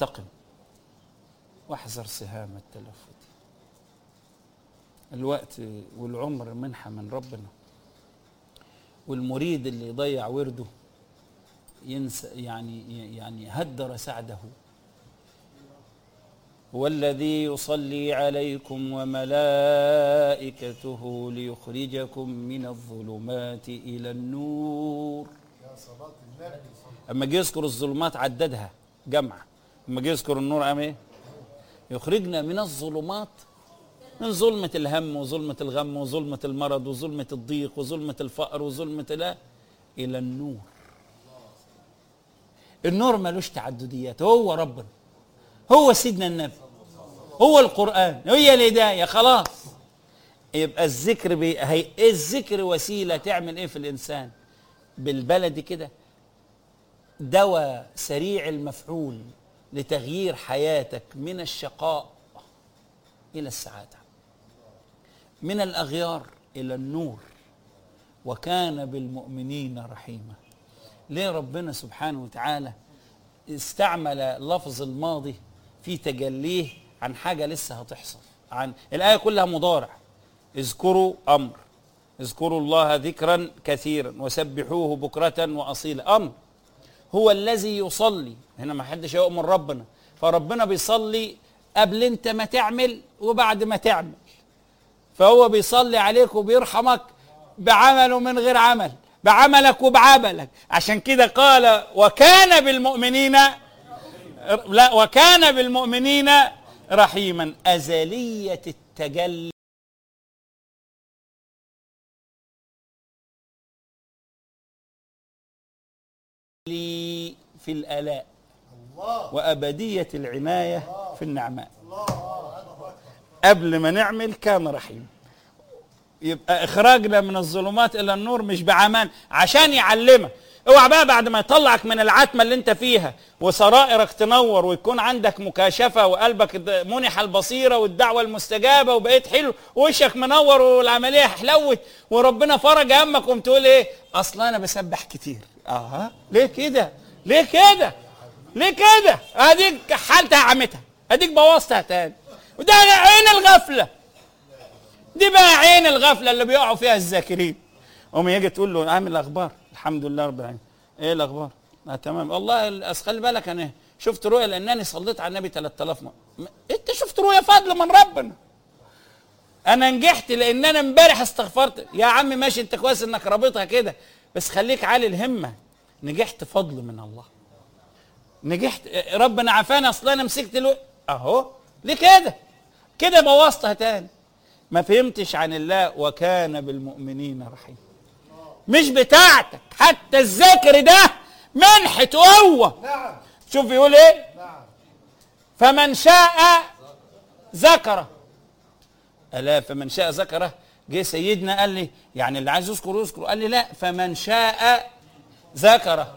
استقم واحذر سهام التلفت الوقت والعمر منحة من ربنا والمريد اللي يضيع ورده ينسى يعني يعني هدر سعده هو الذي يصلي عليكم وملائكته ليخرجكم من الظلمات إلى النور أما جه يذكر الظلمات عددها جمع أما جه يذكر النور قام إيه؟ يخرجنا من الظلمات من ظلمة الهم وظلمة الغم وظلمة المرض وظلمة الضيق وظلمة الفقر وظلمة لا إلى النور النور ملوش تعدديات هو ربنا هو سيدنا النبي هو القرآن هي الهداية خلاص يبقى الذكر بي... هي... الذكر وسيلة تعمل ايه في الإنسان بالبلدي كده دواء سريع المفعول لتغيير حياتك من الشقاء إلى السعادة من الأغيار إلى النور وكان بالمؤمنين رحيما ليه ربنا سبحانه وتعالى استعمل لفظ الماضي في تجليه عن حاجة لسه هتحصل عن الآية كلها مضارع اذكروا أمر اذكروا الله ذكرا كثيرا وسبحوه بكرة وأصيلا أمر هو الذي يصلي هنا ما حدش يؤمن ربنا فربنا بيصلي قبل انت ما تعمل وبعد ما تعمل فهو بيصلي عليك وبيرحمك بعمل ومن غير عمل بعملك وبعملك عشان كده قال وكان بالمؤمنين لا وكان بالمؤمنين رحيما أزلية التجلي في الآلاء وأبدية العناية في النعماء قبل ما نعمل كان رحيم يبقى إخراجنا من الظلمات إلى النور مش بعمل عشان يعلمك اوعى بقى بعد ما يطلعك من العتمة اللي انت فيها وسرائرك تنور ويكون عندك مكاشفة وقلبك منح البصيرة والدعوة المستجابة وبقيت حلو ووشك منور والعملية حلوت وربنا فرج همك وقمت تقول ايه اصلا انا بسبح كتير اه ليه كده ليه كده ليه كده اديك حالتها عمتها اديك بوظتها تاني وده عين الغفلة دي بقى عين الغفلة اللي بيقعوا فيها الذاكرين قوم يجي تقول له عامل الاخبار الحمد لله رب العالمين ايه الاخبار آه تمام والله اصل خلي بالك انا شفت رؤيا لانني صليت على النبي 3000 مره انت شفت رؤيا فضل من ربنا انا نجحت لان انا امبارح استغفرت يا عم ماشي انت كويس انك رابطها كده بس خليك عالي الهمه نجحت فضل من الله نجحت ربنا عافانا اصل انا مسكت الو... اهو ليه كده كده بوظتها تاني ما فهمتش عن الله وكان بالمؤمنين رحيم مش بتاعتك حتى الذكر ده منحة هو نعم شوف يقول ايه نعم فمن شاء ذكره ألا فمن شاء ذكره جه سيدنا قال لي يعني اللي عايز يذكر يذكر قال لي لا فمن شاء ذكره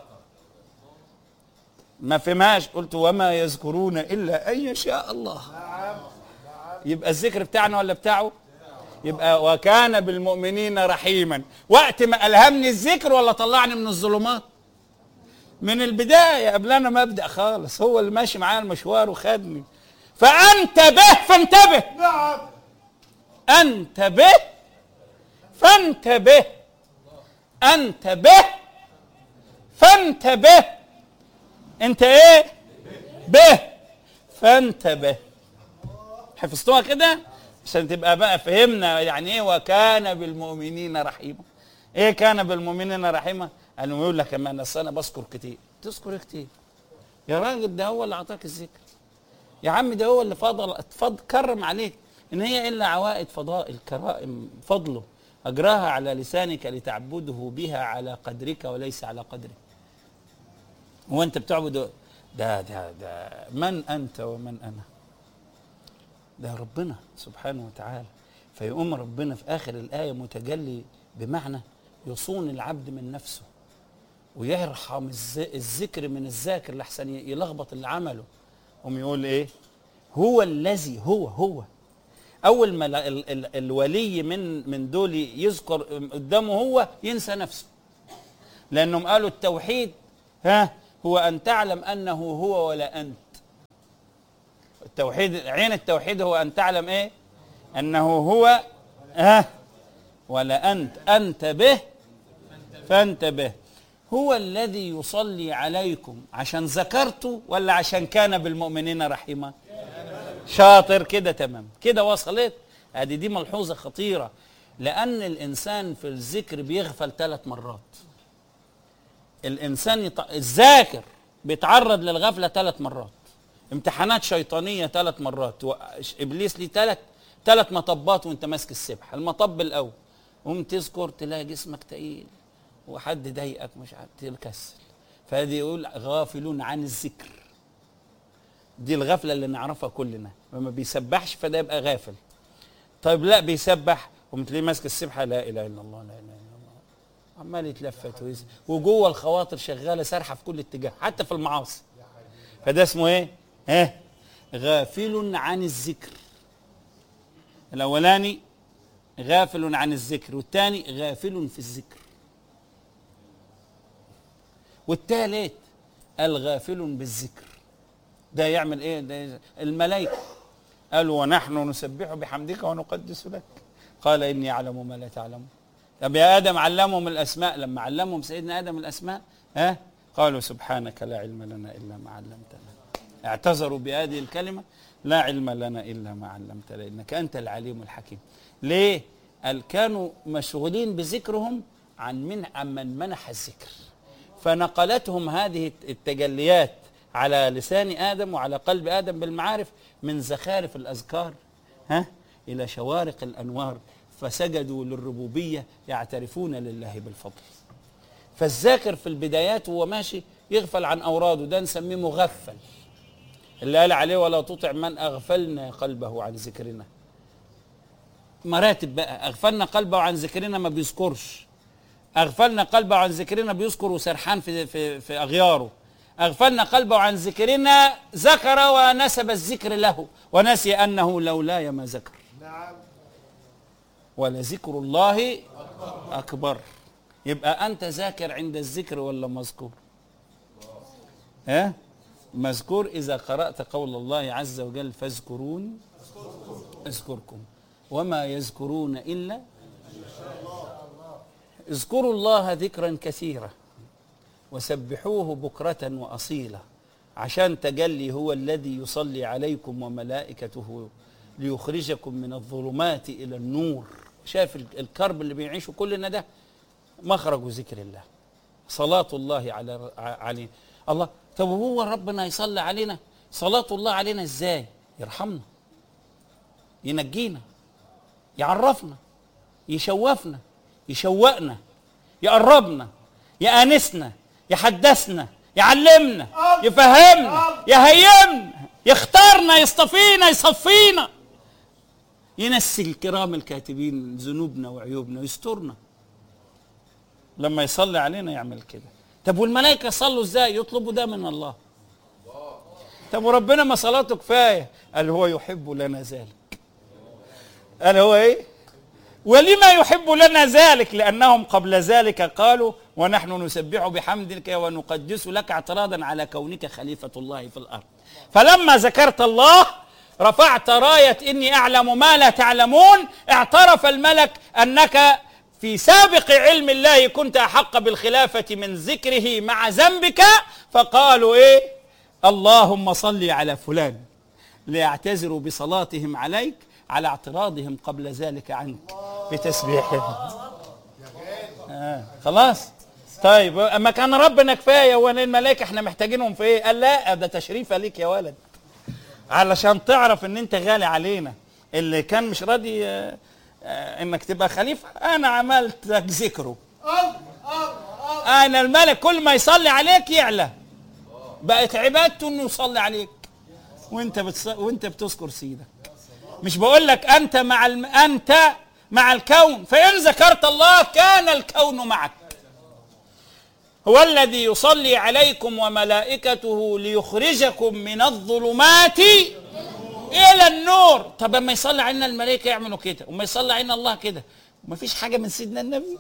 ما فهمهاش قلت وما يذكرون الا ان يشاء الله يبقى الذكر بتاعنا ولا بتاعه يبقى وكان بالمؤمنين رحيما وقت ما الهمني الذكر ولا طلعني من الظلمات من البدايه قبل انا ما ابدا خالص هو اللي ماشي معايا المشوار وخدني فانتبه فانتبه نعم انتبه فانتبه انتبه فانتبه انت ايه به فانتبه حفظتوها كده عشان تبقى بقى فهمنا يعني ايه وكان بالمؤمنين رحيما ايه كان بالمؤمنين رحيما قالوا يقول لك كمان اصل انا بذكر كتير تذكر كتير يا راجل ده هو اللي اعطاك الذكر يا عم ده هو اللي فضل فضل كرم عليك ان هي الا عوائد فضائل كرائم فضله اجراها على لسانك لتعبده بها على قدرك وليس على قدرك هو انت بتعبد ده ده ده من انت ومن انا ده ربنا سبحانه وتعالى فيقوم ربنا في اخر الايه متجلي بمعنى يصون العبد من نفسه ويرحم الز- الذكر من الذاكر لحسن ي- يلخبط اللي عمله قوم يقول ايه هو الذي هو هو اول ما ال- ال- ال- الولي من من دول يذكر قدامه هو ينسى نفسه لانهم قالوا التوحيد ها هو ان تعلم انه هو ولا انت التوحيد عين التوحيد هو ان تعلم ايه انه هو ها ولا انت انت به فانتبه هو الذي يصلي عليكم عشان ذكرته ولا عشان كان بالمؤمنين رحيما شاطر كده تمام كده وصلت ادي دي ملحوظه خطيره لان الانسان في الذكر بيغفل ثلاث مرات الانسان يط... الذاكر بيتعرض للغفله ثلاث مرات امتحانات شيطانيه ثلاث مرات و... ابليس ليه ثلاث ثلاث مطبات وانت ماسك السبحه المطب الاول قوم تذكر تلاقي جسمك تقيل وحد ضايقك مش عارف تكسل فهذه يقول غافلون عن الذكر دي الغفله اللي نعرفها كلنا لما بيسبحش فده يبقى غافل طيب لا بيسبح قمت ليه ماسك السبحه لا اله الا الله لا اله الا الله عمال يتلفت ويز وجوه الخواطر شغاله سارحه في كل اتجاه حتى في المعاصي فده اسمه ايه؟ ها غافل عن الذكر الاولاني غافل عن الذكر والثاني غافل في الذكر والثالث الغافل بالذكر ده يعمل ايه ده الملائكه قالوا ونحن نسبح بحمدك ونقدس لك قال اني اعلم ما لا تعلمون طب يا ادم علمهم الاسماء لما علمهم سيدنا ادم الاسماء ها قالوا سبحانك لا علم لنا الا ما علمتنا اعتذروا بهذه الكلمه لا علم لنا الا ما علمتنا انك انت العليم الحكيم ليه قال كانوا مشغولين بذكرهم عن من عن من منح الذكر فنقلتهم هذه التجليات على لسان ادم وعلى قلب ادم بالمعارف من زخارف الاذكار ها الى شوارق الانوار فسجدوا للربوبيه يعترفون لله بالفضل فالذاكر في البدايات وهو ماشي يغفل عن اوراده ده نسميه مغفل اللي قال عليه ولا تطع من اغفلنا قلبه عن ذكرنا مراتب بقى اغفلنا قلبه عن ذكرنا ما بيذكرش اغفلنا قلبه عن ذكرنا بيذكر وسرحان في في في اغياره اغفلنا قلبه عن ذكرنا ذكر ونسب الذكر له ونسي انه لولاي ما ذكر نعم ولذكر الله اكبر يبقى انت ذاكر عند الذكر ولا مذكور ها مذكور اذا قرات قول الله عز وجل فاذكروني اذكركم وما يذكرون الا اذكروا الله ذكرا كثيرا وسبحوه بكرة وأصيلا عشان تجلي هو الذي يصلي عليكم وملائكته ليخرجكم من الظلمات إلى النور شايف ال- الكرب اللي بيعيشه كلنا ده مخرج ذكر الله صلاة الله على عليه الله طب هو ربنا يصلي علينا صلاة الله علينا ازاي يرحمنا ينجينا يعرفنا يشوفنا يشوقنا يقربنا يأنسنا يحدثنا يعلمنا يفهمنا يهيمنا يختارنا يصطفينا يصفينا ينسي الكرام الكاتبين ذنوبنا وعيوبنا ويسترنا لما يصلي علينا يعمل كده طب والملائكة صلوا ازاي يطلبوا ده من الله طب وربنا ما صلاته كفاية قال هو يحب لنا ذلك قال هو ايه ولما يحب لنا ذلك لأنهم قبل ذلك قالوا ونحن نسبح بحمدك ونقدس لك اعتراضا على كونك خليفة الله في الأرض فلما ذكرت الله رفعت راية إني أعلم ما لا تعلمون اعترف الملك أنك في سابق علم الله كنت أحق بالخلافة من ذكره مع ذنبك فقالوا إيه اللهم صل على فلان ليعتذروا بصلاتهم عليك على اعتراضهم قبل ذلك عنك بتسبيحهم آه. خلاص طيب اما كان ربنا كفايه وانا الملائكه احنا محتاجينهم في ايه قال لا ده تشريفه ليك يا ولد علشان تعرف ان انت غالي علينا اللي كان مش راضي آه، آه، انك تبقى خليفه انا عملت لك ذكره الله الله انا الملك كل ما يصلي عليك يعلى بقت عبادته انه يصلي عليك وانت بتص... وانت بتذكر سيدك مش بقول لك انت مع الم... انت مع الكون فان ذكرت الله كان الكون معك هو الذي يصلي عليكم وملائكته ليخرجكم من الظلمات الى النور طب اما يصلي علينا الملائكه يعملوا كده وما يصلي علينا الله كده وما فيش حاجه من سيدنا النبي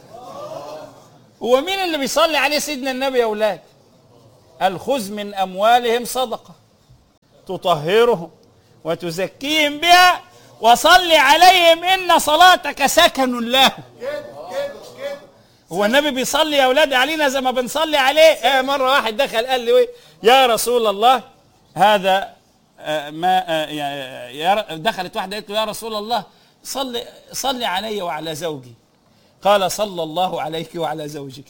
هو مين اللي بيصلي عليه سيدنا النبي يا اولاد قال خذ من اموالهم صدقه تطهرهم وتزكيهم بها وصل عليهم ان صلاتك سكن له كده كده كده هو النبي بيصلي يا اولاد علينا زي ما بنصلي عليه آه مره واحد دخل قال لي إيه؟ يا رسول الله هذا آه ما آه يا- يا دخلت واحده قالت له يا رسول الله صلي صلي علي وعلى زوجي قال صلى الله عليك وعلى زوجك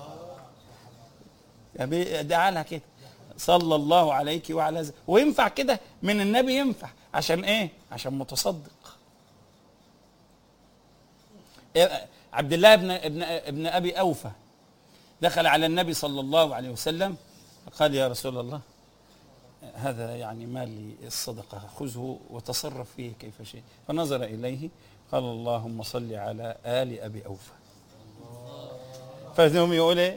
يا بي- دعا لها كده صلى الله عليك وعلى زوجك وينفع كده من النبي ينفع عشان ايه عشان متصدق إيه، عبد الله بن ابن ابن ابي اوفى دخل على النبي صلى الله عليه وسلم قال يا رسول الله هذا يعني مال الصدقه خذه وتصرف فيه كيف شئت فنظر اليه قال اللهم صل على ال ابي اوفى فهم يقول ايه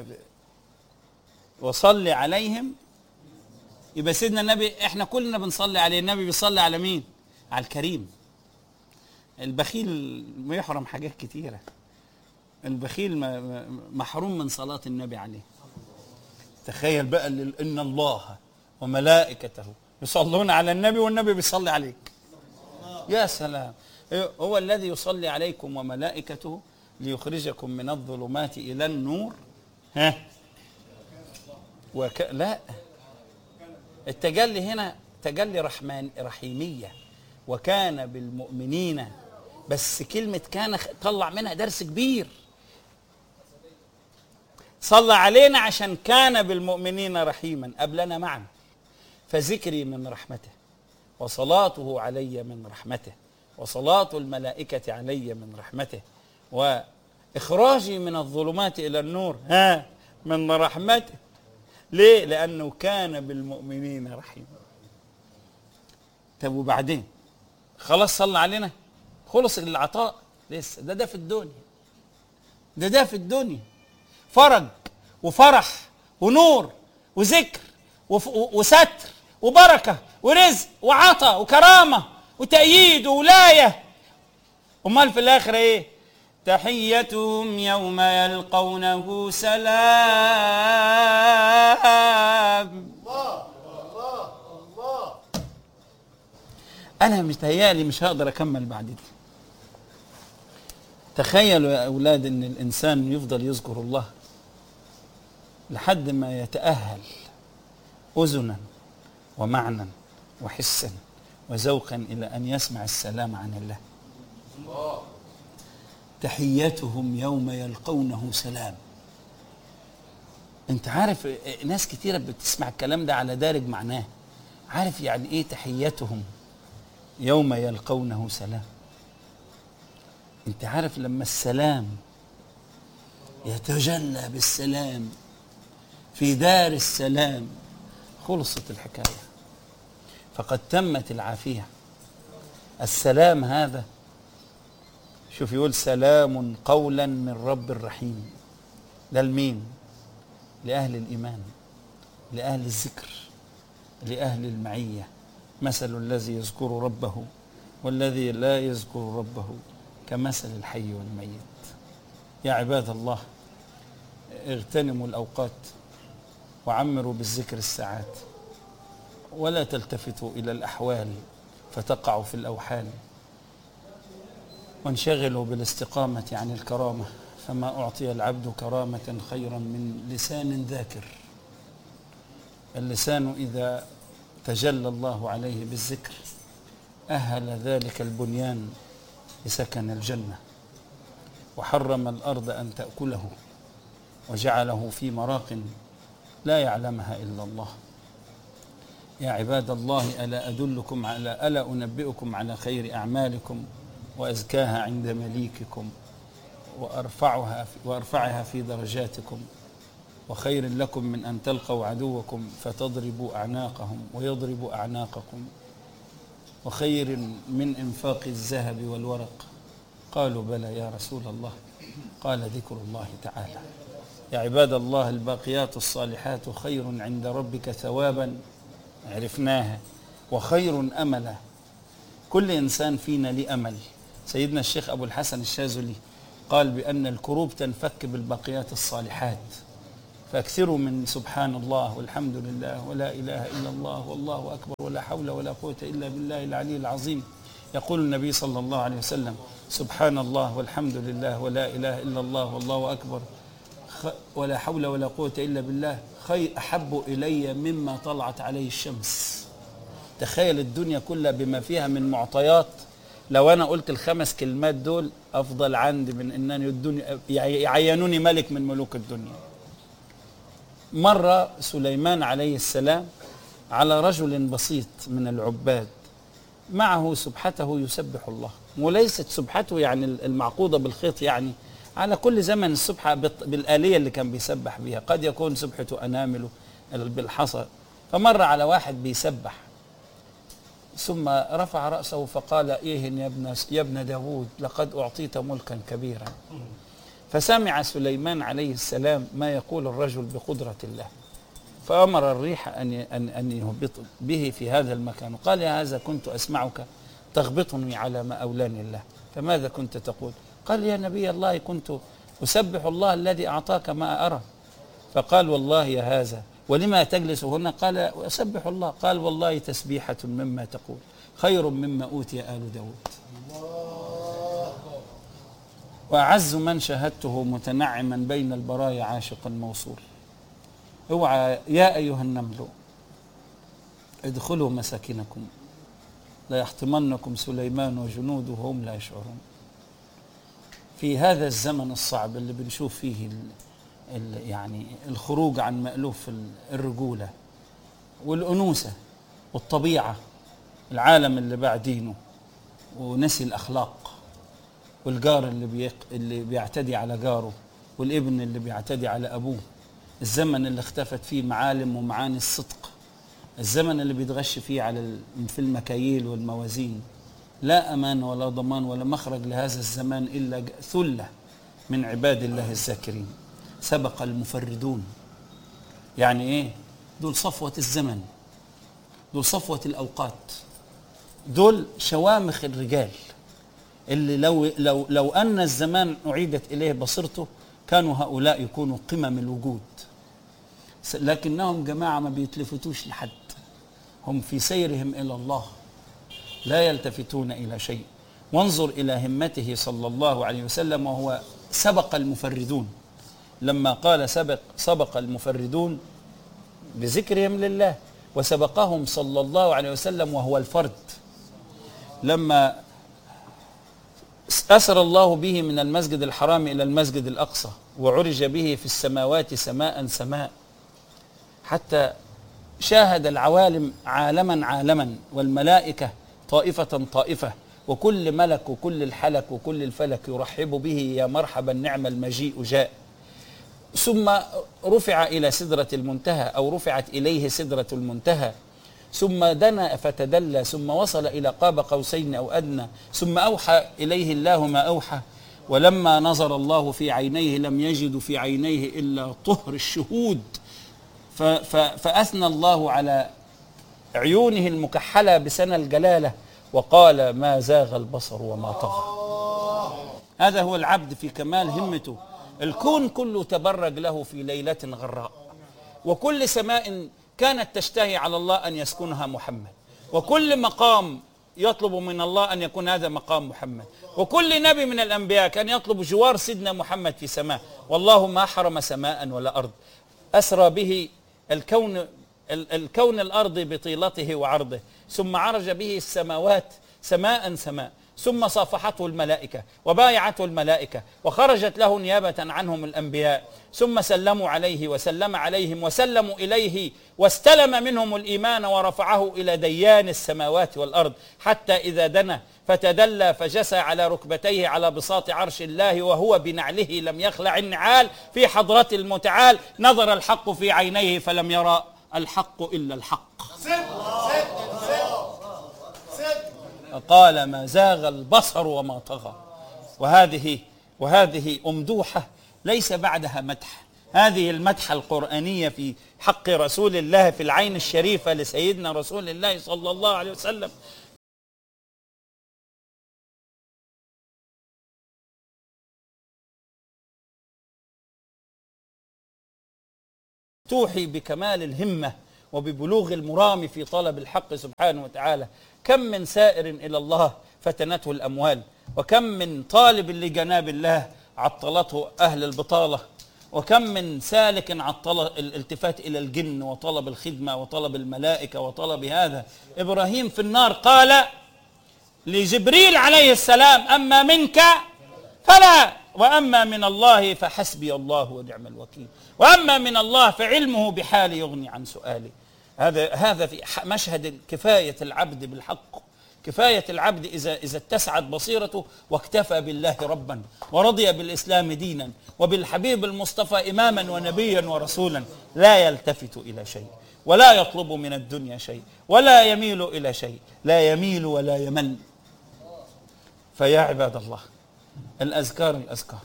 وصلي عليهم يبقى سيدنا النبي احنا كلنا بنصلي عليه النبي بيصلي على مين على الكريم البخيل يحرم حاجات كتيرة البخيل ما- ما- محروم من صلاة النبي عليه تخيل بقى ال- ان الله وملائكته يصلون على النبي والنبي بيصلي عليك يا سلام هو الذي يصلي عليكم وملائكته ليخرجكم من الظلمات الى النور ها وك... لا التجلي هنا تجلي رحمن رحيميه وكان بالمؤمنين بس كلمة كان خ- طلع منها درس كبير صلى علينا عشان كان بالمؤمنين رحيما قبلنا معا فذكري من رحمته وصلاته علي من رحمته وصلاة الملائكة علي من رحمته وإخراجي من الظلمات إلى النور ها من رحمته ليه؟ لأنه كان بالمؤمنين رحيما طب وبعدين خلاص صلى علينا خلص العطاء لسه ده ده في الدنيا ده ده في الدنيا فرج وفرح ونور وذكر وف- و- وستر وبركة ورزق وعطاء وكرامة وتأييد وولاية أمال في الآخرة إيه تحيتهم يوم يلقونه سلام الله الله الله انا متهيألي مش هقدر اكمل بعد دي تخيلوا يا اولاد ان الانسان يفضل يذكر الله لحد ما يتاهل اذنا ومعنى وحسا وذوقا الى ان يسمع السلام عن الله تحيتهم يوم يلقونه سلام انت عارف اه، ناس كتيره بتسمع الكلام ده على دارج معناه عارف يعني ايه تحيتهم يوم يلقونه سلام انت عارف لما السلام يتجلى بالسلام في دار السلام خلصت الحكايه فقد تمت العافيه السلام هذا شوف يقول سلام قولا من رب الرحيم ده لمين لاهل الايمان لاهل الذكر لاهل المعيه مثل الذي يذكر ربه والذي لا يذكر ربه كمثل الحي والميت يا عباد الله اغتنموا الاوقات وعمروا بالذكر الساعات ولا تلتفتوا الى الاحوال فتقعوا في الاوحال وانشغلوا بالاستقامه عن الكرامه فما اعطي العبد كرامه خيرا من لسان ذاكر اللسان اذا تجلى الله عليه بالذكر اهل ذلك البنيان لسكن الجنه وحرم الارض ان تاكله وجعله في مراق لا يعلمها الا الله يا عباد الله الا ادلكم على الا انبئكم على خير اعمالكم وازكاها عند مليككم وارفعها في وارفعها في درجاتكم وخير لكم من ان تلقوا عدوكم فتضربوا اعناقهم ويضربوا اعناقكم وخير من انفاق الذهب والورق قالوا بلى يا رسول الله قال ذكر الله تعالى يا عباد الله الباقيات الصالحات خير عند ربك ثوابا عرفناها وخير املا كل انسان فينا ليه امل سيدنا الشيخ ابو الحسن الشاذلي قال بان الكروب تنفك بالباقيات الصالحات فاكثروا من سبحان الله والحمد لله ولا اله الا الله والله اكبر ولا حول ولا قوه الا بالله العلي العظيم يقول النبي صلى الله عليه وسلم سبحان الله والحمد لله ولا اله الا الله والله اكبر خ- ولا حول ولا قوه الا بالله خير احب الي مما طلعت عليه الشمس تخيل الدنيا كلها بما فيها من معطيات لو انا قلت الخمس كلمات دول افضل عندي من انني الدنيا يعينوني ملك من ملوك الدنيا مر سليمان عليه السلام على رجل بسيط من العباد معه سبحته يسبح الله وليست سبحته يعني المعقوده بالخيط يعني على كل زمن السبحه بط- بالاليه اللي كان بيسبح بها قد يكون سبحته انامله بالحصى فمر على واحد بيسبح ثم رفع رأسه فقال إيه يا ابن يا ابن داود لقد أعطيت ملكا كبيرا فسمع سليمان عليه السلام ما يقول الرجل بقدرة الله فأمر الريح أن أن أن يهبط به في هذا المكان وقال يا هذا كنت أسمعك تغبطني على ما أولاني الله فماذا كنت تقول قال يا نبي الله كنت أسبح الله الذي أعطاك ما أرى فقال والله يا هذا ولما تجلس هنا قال أسبح الله قال والله تسبيحة مما تقول خير مما أوتي آل داود وأعز من شاهدته متنعما بين البرايا عاشقا موصول اوعى يا أيها النمل ادخلوا مساكنكم لا يحطمنكم سليمان وجنوده وهم لا يشعرون في هذا الزمن الصعب اللي بنشوف فيه ال ال يعني الخروج عن مألوف ال- الرجولة والأنوثة والطبيعة العالم اللي بعدينه ونسي الأخلاق والجار اللي بيق... اللي بيعتدي على جاره والابن اللي بيعتدي على أبوه الزمن اللي اختفت فيه معالم ومعاني الصدق الزمن اللي بيتغش فيه على ال... في المكاييل والموازين لا أمان ولا ضمان ولا مخرج لهذا الزمان إلا ج- ثلة من عباد الله الذاكرين سبق المفردون يعني ايه دول صفوة الزمن دول صفوة الأوقات دول شوامخ الرجال اللي لو لو لو أن الزمان أعيدت إليه بصيرته كانوا هؤلاء يكونوا قمم الوجود س- لكنهم جماعة ما بيتلفتوش لحد هم في سيرهم إلى الله لا يلتفتون إلى شيء وانظر إلى همته صلى الله عليه وسلم وهو سبق المفردون لما قال سبق سبق المفردون بذكرهم لله وسبقهم صلى الله عليه وسلم وهو الفرد لما أسر الله به من المسجد الحرام إلى المسجد الأقصى وعرج به في السماوات سماء سماء حتى شاهد العوالم عالما عالما والملائكة طائفة طائفة وكل ملك وكل الحلك وكل الفلك يرحب به يا مرحبا نعم المجيء جاء ثم رفع إلى سدرة المنتهى أو رفعت إليه سدرة المنتهى ثم دنا فتدلى ثم وصل إلى قاب قوسين أو أدنى ثم أوحى إليه الله ما أوحى ولما نظر الله في عينيه لم يجد في عينيه إلا طهر الشهود ف- ف- فأثنى الله على عيونه المكحلة بسنى الجلالة وقال ما زاغ البصر وما طغى هذا هو العبد في كمال همته الكون كله تبرج له في ليلة غراء وكل سماء كانت تشتهي على الله أن يسكنها محمد وكل مقام يطلب من الله أن يكون هذا مقام محمد وكل نبي من الأنبياء كان يطلب جوار سيدنا محمد في سماء والله ما حرم سماء ولا أرض أسرى به الكون ال- الكون الأرضي بطيلته وعرضه ثم عرج به السماوات سماء سماء ثم صافحته الملائكة وبايعته الملائكة وخرجت له نيابة عنهم الأنبياء ثم سلموا عليه وسلم عليهم وسلموا إليه واستلم منهم الإيمان ورفعه إلى ديان السماوات والأرض حتى إذا دنا فتدلى فجسى على ركبتيه على بساط عرش الله وهو بنعله لم يخلع النعال في حضرة المتعال نظر الحق في عينيه فلم يرى الحق إلا الحق قال ما زاغ البصر وما طغى وهذه وهذه أمدوحة ليس بعدها مدح هذه المدحة القرآنية في حق رسول الله في العين الشريفة لسيدنا رسول الله صلى الله عليه وسلم توحي بكمال الهمة وببلوغ المرام في طلب الحق سبحانه وتعالى كم من سائر إلى الله فتنته الأموال وكم من طالب لجناب الله عطلته أهل البطالة وكم من سالك عطل الالتفات إلى الجن وطلب الخدمة وطلب الملائكة وطلب هذا إبراهيم في النار قال لجبريل عليه السلام أما منك فلا وأما من الله فحسبي الله ونعم الوكيل وأما من الله فعلمه بحالي يغني عن سؤالي هذا هذا في ح- مشهد كفاية العبد بالحق كفاية العبد إذا إذا اتسعت بصيرته واكتفى بالله ربا ورضي بالإسلام دينا وبالحبيب المصطفى إماما ونبيا ورسولا لا يلتفت إلى شيء ولا يطلب من الدنيا شيء ولا يميل إلى شيء لا يميل ولا يمل فيا عباد الله الأذكار الأذكار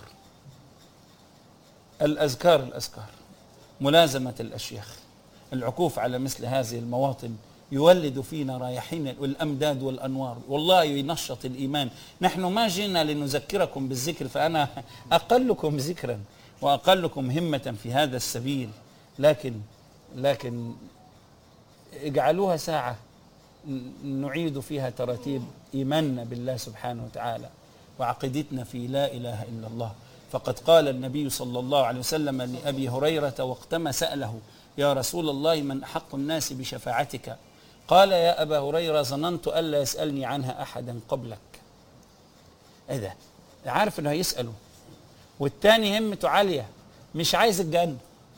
الأذكار الأذكار ملازمة الأشياخ العكوف على مثل هذه المواطن يولد فينا رايحين والأمداد والأنوار والله ينشط الإيمان نحن ما جئنا لنذكركم بالذكر فأنا أقلكم ذكرا وأقلكم همة في هذا السبيل لكن لكن اجعلوها ساعة ن- نعيد فيها تراتيب إيماننا بالله سبحانه وتعالى وعقيدتنا في لا إله إلا الله فقد قال النبي صلى الله عليه وسلم لأبي هريرة وقتما سأله يا رسول الله من أحق الناس بشفاعتك قال يا أبا هريرة ظننت ألا يسألني عنها أحدا قبلك إيه ده عارف أنه هيسأله والتاني همته عالية مش عايز الجنة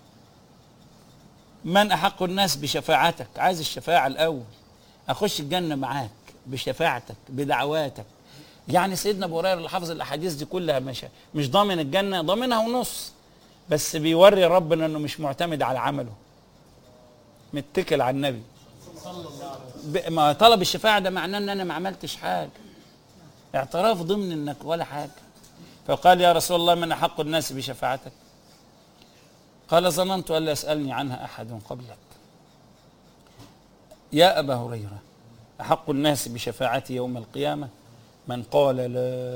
من أحق الناس بشفاعتك عايز الشفاعة الأول أخش الجنة معاك بشفاعتك بدعواتك يعني سيدنا أبو هريرة اللي حافظ الأحاديث دي كلها مش مش ضامن الجنة ضامنها ونص بس بيوري ربنا أنه مش معتمد على عمله متكل على النبي ب- ما طلب الشفاعة ده معناه أن أنا ما عملتش حاجة اعتراف ضمن أنك ولا حاجة فقال يا رسول الله من أحق الناس بشفاعتك قال ظننت ألا يسألني عنها أحد قبلك يا أبا هريرة أحق الناس بشفاعتي يوم القيامة من قال لا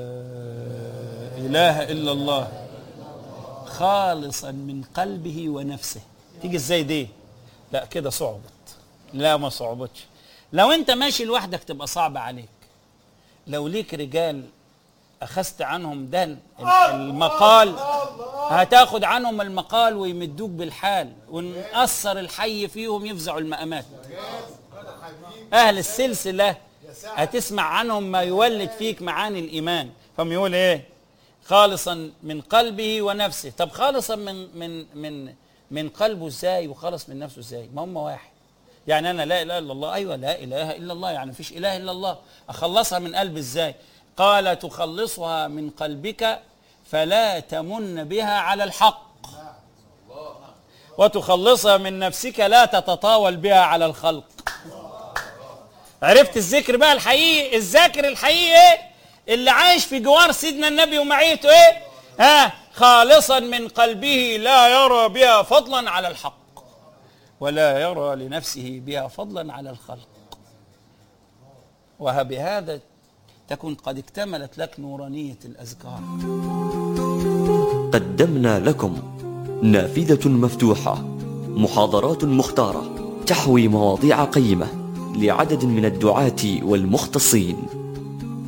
إله إلا الله خالصا من قلبه ونفسه تيجي ازاي دي لا كده صعبت لا ما صعبتش لو انت ماشي لوحدك تبقى صعبة عليك لو ليك رجال اخذت عنهم ده المقال هتاخد عنهم المقال ويمدوك بالحال ونأثر الحي فيهم يفزعوا المقامات اهل السلسله هتسمع عنهم ما يولد فيك معاني الايمان فهم يقول ايه خالصا من قلبه ونفسه طب خالصا من من من من قلبه ازاي وخالص من نفسه ازاي ما هم واحد يعني انا لا اله الا الله ايوه لا اله الا الله يعني مفيش اله الا الله اخلصها من قلبي ازاي قال تخلصها من قلبك فلا تمن بها على الحق وتخلصها من نفسك لا تتطاول بها على الخلق عرفت الذكر بقى الحقيقي الذاكر الحقيقي ايه اللي عايش في جوار سيدنا النبي ومعيته ايه ها خالصا من قلبه لا يرى بها فضلا على الحق ولا يرى لنفسه بها فضلا على الخلق وبهذا تكون قد اكتملت لك نورانية الأذكار قدمنا لكم نافذة مفتوحة محاضرات مختارة تحوي مواضيع قيمة لعدد من الدعاة والمختصين